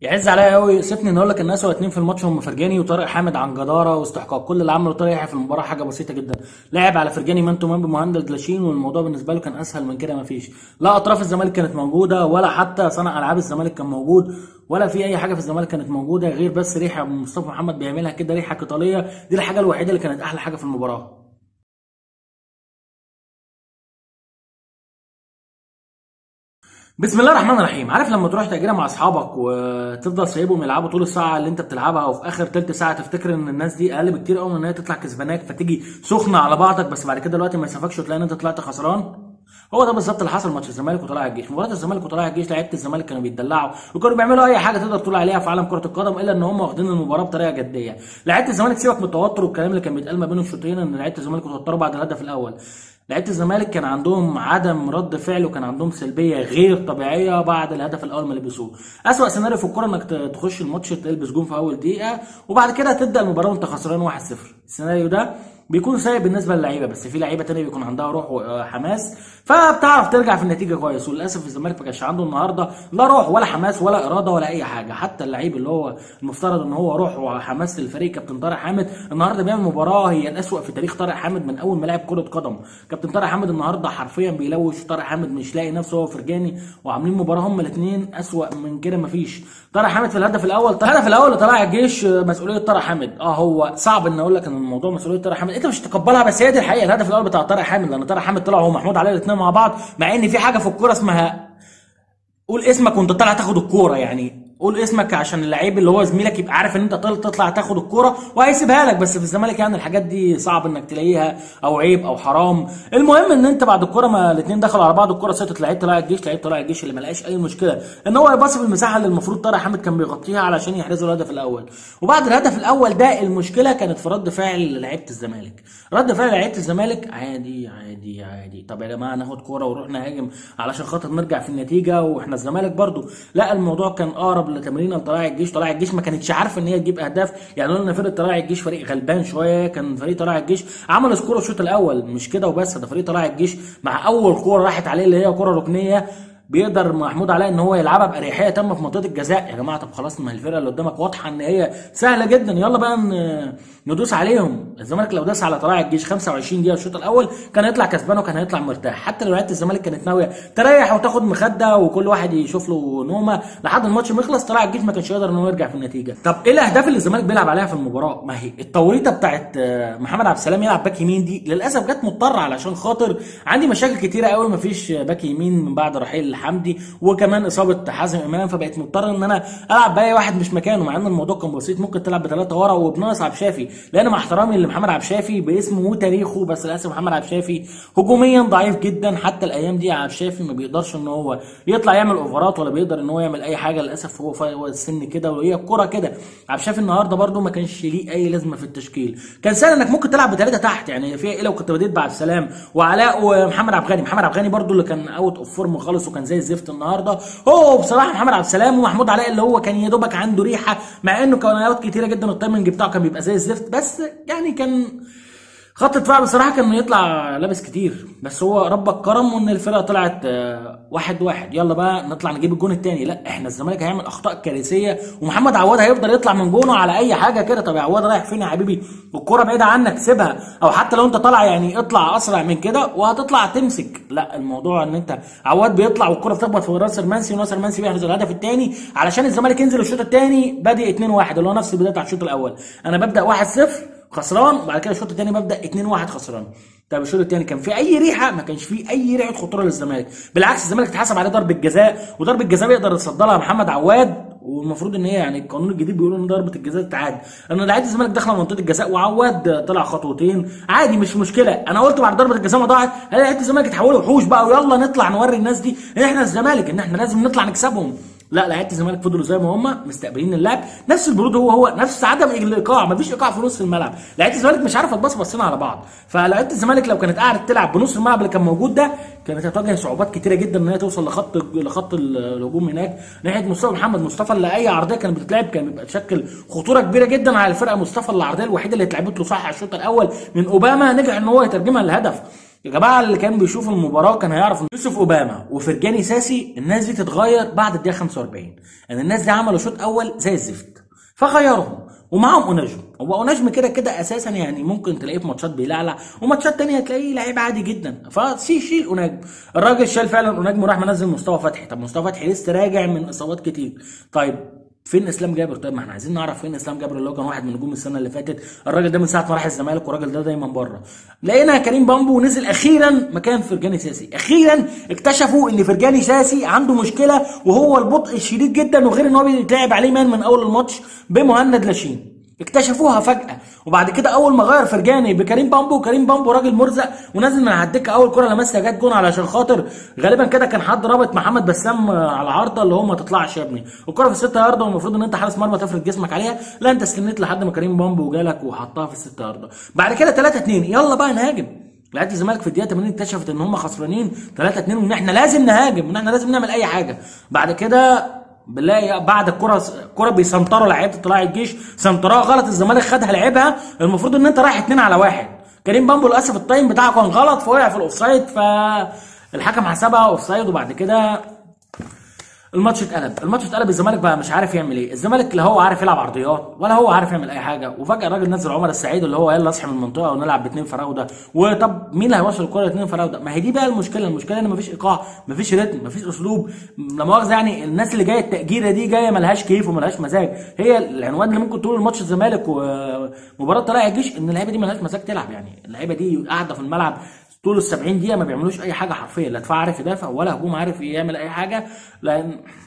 يعز عليا قوي يؤسفني ان اقول لك ان اسوء اتنين في الماتش هم فرجاني وطارق حامد عن جداره واستحقاق كل اللي عمله طارق يحيى في المباراه حاجه بسيطه جدا لعب على فرجاني مان تو مان بمهند لاشين والموضوع بالنسبه له كان اسهل من كده مفيش لا اطراف الزمالك كانت موجوده ولا حتى صانع العاب الزمالك كان موجود ولا في اي حاجه في الزمالك كانت موجوده غير بس ريحه مصطفى محمد بيعملها كده ريحه قتاليه دي الحاجه الوحيده اللي كانت احلى حاجه في المباراه بسم الله الرحمن الرحيم عارف لما تروح تأجيرة مع اصحابك وتفضل سايبهم يلعبوا طول الساعه اللي انت بتلعبها وفي اخر تلت ساعه تفتكر ان الناس دي اقل بكتير قوي من ان هي تطلع كسباناك فتيجي سخنه على بعضك بس بعد كده دلوقتي ما يسافكش وتلاقي ان انت طلعت خسران هو ده بالظبط اللي حصل ماتش الزمالك وطلائع الجيش مباراه الزمالك وطلائع الجيش لعيبه الزمالك كانوا بيتدلعوا وكانوا بيعملوا اي حاجه تقدر تقول عليها في عالم كره القدم الا ان هم واخدين المباراه بطريقه جديه لعيبه الزمالك سيبك من التوتر والكلام اللي كان بيتقال ما بين الشوطين ان لعيبه الزمالك اتوتروا بعد الهدف الاول لعيبه الزمالك كان عندهم عدم رد فعل وكان عندهم سلبيه غير طبيعيه بعد الهدف الاول ما لبسوه اسوأ سيناريو في الكوره انك تخش الماتش تلبس جون في اول دقيقه وبعد كده تبدا المباراه وانت خسران 1-0 السيناريو ده بيكون سيء بالنسبه للعيبه بس في لعيبه تانية بيكون عندها روح وحماس فبتعرف ترجع في النتيجه كويس وللاسف الزمالك ما كانش عنده النهارده لا روح ولا حماس ولا اراده ولا اي حاجه حتى اللعيب اللي هو المفترض ان هو روح وحماس للفريق كابتن طارق حامد النهارده بيعمل مباراه هي الاسوأ في تاريخ طارق حامد من اول ما لعب كره قدم كابتن طارق حامد النهارده حرفيا بيلوش طارق حامد مش لاقي نفسه هو فرجاني وعاملين مباراه هم الاثنين اسوأ من كده مفيش طارق حامد في الهدف الاول الهدف الاول اللي طلع الجيش مسؤوليه طارق حامد اه هو صعب ان اقول لك ان الموضوع مسؤوليه طارق حامد انت مش تقبلها بس هي دي الحقيقه الهدف الاول بتاع طارق حامد لان طارق حامد طلع هو محمود علي الاثنين مع بعض مع ان في حاجه في الكوره اسمها قول اسمك وانت طالع تاخد الكوره يعني قول اسمك عشان اللعيب اللي هو زميلك يبقى عارف ان انت تطلع تاخد الكوره وهيسيبها لك بس في الزمالك يعني الحاجات دي صعب انك تلاقيها او عيب او حرام المهم ان انت بعد الكوره ما الاثنين دخلوا على بعض الكوره سيطت لعيب طلع الجيش لعيب طلع الجيش اللي ما لقاش اي مشكله ان هو يباصي في المساحه اللي المفروض طارق حامد كان بيغطيها علشان يحرزوا الهدف الاول وبعد الهدف الاول ده المشكله كانت في رد فعل لعيبه الزمالك رد فعل لعيبه الزمالك عادي عادي عادي طب يا جماعه ناخد كوره ونروح نهاجم علشان خاطر نرجع في النتيجه واحنا الزمالك برضو لا الموضوع كان اقرب لتمرين طلائع الجيش طلائع الجيش ما كانتش عارفه ان هي تجيب اهداف يعني قلنا فرقه طلائع الجيش فريق غلبان شويه كان فريق طلائع الجيش عمل سكور الشوط الاول مش كده وبس ده فريق طلائع الجيش مع اول كوره راحت عليه اللي هي كوره ركنيه بيقدر محمود علاء ان هو يلعبها باريحيه تامه في منطقه الجزاء يا جماعه طب خلاص ما الفرقه اللي قدامك واضحه ان هي سهله جدا يلا بقى ندوس عليهم الزمالك لو داس على طلائع الجيش 25 دقيقه الشوط الاول كان هيطلع كسبان وكان هيطلع مرتاح حتى لو لعيبه الزمالك كانت ناويه تريح وتاخد مخده وكل واحد يشوف له نومه لحد الماتش ما يخلص طلائع الجيش ما كانش يقدر انه يرجع في النتيجه طب ايه الاهداف اللي الزمالك بيلعب عليها في المباراه ما هي التوريطه بتاعت محمد عبد السلام يلعب باك يمين دي للاسف جت مضطره علشان خاطر عندي مشاكل كتيره قوي ما فيش باك يمين من بعد رحيل حمدي وكمان اصابه حازم امام فبقيت مضطر ان انا العب باي واحد مش مكانه مع ان الموضوع كان بسيط ممكن تلعب بثلاثه ورا وبناقص عبد الشافي لان مع احترامي لمحمد عبد الشافي باسمه وتاريخه بس للاسف محمد عبد الشافي هجوميا ضعيف جدا حتى الايام دي عبد الشافي ما بيقدرش ان هو يطلع يعمل اوفرات ولا بيقدر ان هو يعمل اي حاجه للاسف هو في السن كده وهي الكوره كده عبد الشافي النهارده برده ما كانش ليه اي لازمه في التشكيل كان سهل انك ممكن تلعب بثلاثه تحت يعني فيها ايه لو كنت بديت بعد السلام وعلاء ومحمد عبد الغني محمد عبد الغني برده اللي كان اوت اوف فورم خالص وكان زي الزفت النهارده هو بصراحه محمد عبد السلام ومحمود علاء اللي هو كان يا دوبك عنده ريحه مع انه كان اوقات كتيره جدا التايمنج بتاعه كان بيبقى زي الزفت بس يعني كان خط الدفاع بصراحه كان يطلع لابس كتير بس هو ربك كرم وان الفرقه طلعت واحد واحد يلا بقى نطلع نجيب الجون الثاني لا احنا الزمالك هيعمل اخطاء كارثيه ومحمد عواد هيفضل يطلع من جونه على اي حاجه كده طب يا عواد رايح فين يا حبيبي الكوره بعيده عنك سيبها او حتى لو انت طالع يعني اطلع اسرع من كده وهتطلع تمسك لا الموضوع ان انت عواد بيطلع والكوره بتخبط في راس المنسي وناصر المنسي بيحرز الهدف الثاني علشان الزمالك ينزل الشوط الثاني بادئ 2-1 اللي هو نفس البدايه بتاع الشوط الاول انا ببدا 1-0 خسران وبعد كده الشوط الثاني ببدا 2 1 خسران طب الشوط الثاني كان في اي ريحه ما كانش في اي ريحه خطوره للزمالك بالعكس الزمالك اتحسب عليه ضربه جزاء وضربه جزاء بيقدر يتصدى لها محمد عواد والمفروض ان هي يعني القانون الجديد بيقول ان ضربه الجزاء تتعاد لان لعيبه الزمالك داخله منطقه الجزاء وعواد طلع خطوتين عادي مش مشكله انا قلت بعد ضربه الجزاء ما ضاعت لعيبه الزمالك اتحولوا وحوش بقى ويلا نطلع نوري الناس دي ان احنا الزمالك ان احنا لازم نطلع نكسبهم لا لعيبه الزمالك فضلوا زي ما هم مستقبلين اللعب نفس البرود هو هو نفس عدم الايقاع مفيش ايقاع في نص الملعب لعيبه الزمالك مش عارفه تبص بصينا على بعض فلعيبه الزمالك لو كانت قاعده تلعب بنص الملعب اللي كان موجود ده كانت هتواجه صعوبات كتيره جدا ان هي توصل لخط لخط الهجوم هناك ناحيه مصطفى محمد مصطفى اللي اي عرضيه كانت بتتلعب كان بيبقى تشكل خطوره كبيره جدا على الفرقه مصطفى العرضيه الوحيده اللي اتلعبت له صح على الشوط الاول من اوباما نجح ان هو يترجمها لهدف يا جماعه اللي كان بيشوف المباراه كان هيعرف ان يوسف اوباما وفرجاني ساسي الناس دي تتغير بعد الدقيقه 45 ان الناس دي عملوا شوط اول زي الزفت فغيرهم ومعاهم اوناجم هو اوناجم كده كده اساسا يعني ممكن تلاقيه في ماتشات بيلعلع وماتشات تانية تلاقيه لعيب عادي جدا فسي شيل اوناجم الراجل شال فعلا اوناجم وراح منزل مصطفى فتحي طب مصطفى فتحي لسه راجع من اصابات كتير طيب فين اسلام جابر طيب ما احنا عايزين نعرف فين اسلام جابر اللي هو كان واحد من نجوم السنه اللي فاتت الراجل ده من ساعه ما راح الزمالك والراجل ده دايما بره لقينا كريم بامبو نزل اخيرا مكان فرجاني ساسي اخيرا اكتشفوا ان فرجاني ساسي عنده مشكله وهو البطء الشديد جدا وغير ان هو بيتلعب عليه مان من اول الماتش بمهند لاشين اكتشفوها فجأة وبعد كده أول ما غير فرجاني بكريم بامبو كريم بامبو راجل مرزق ونازل من على الدكة أول كرة لمسها جت جون علشان خاطر غالبا كده كان حد رابط محمد بسام على العارضة اللي هو ما تطلعش يا ابني والكرة في الستة ياردة والمفروض إن أنت حارس مرمى تفرد جسمك عليها لا أنت استنيت لحد ما كريم بامبو جالك وحطها في الستة ياردة بعد كده 3 2 يلا بقى نهاجم لعيبه الزمالك في الدقيقه 80 اكتشفت ان هم خسرانين 3 2 وان احنا لازم نهاجم وان احنا لازم نعمل اي حاجه بعد كده بنلاقي بعد الكره كره بيسنطروا لعيبه طلائع الجيش سنطرها غلط الزمالك خدها لعبها المفروض ان انت رايح اتنين على واحد كريم بامبو للاسف التايم بتاعه كان غلط فوقع في الاوفسايد فالحكم حسبها اوفسايد وبعد كده الماتش اتقلب الماتش اتقلب الزمالك بقى مش عارف يعمل ايه الزمالك لا هو عارف يلعب عرضيات ولا هو عارف يعمل اي حاجه وفجاه الراجل نزل عمر السعيد اللي هو يلا اصحى من المنطقه ونلعب باثنين فراوده وطب مين اللي هيوصل الكره لاثنين فراوده ما هي دي بقى المشكله المشكله ان مفيش ايقاع مفيش رتم مفيش اسلوب لا مؤاخذه يعني الناس اللي جايه التاجيره دي جايه ملهاش كيف وملهاش مزاج هي العنوان اللي ممكن تقول الماتش الزمالك ومباراه طلائع الجيش ان اللعيبه دي ملهاش مزاج تلعب يعني اللعيبه دي قاعده في الملعب طول ال 70 دقيقه ما بيعملوش اي حاجه حرفيا لا دفاع عارف يدافع ولا هجوم عارف يعمل اي حاجه لان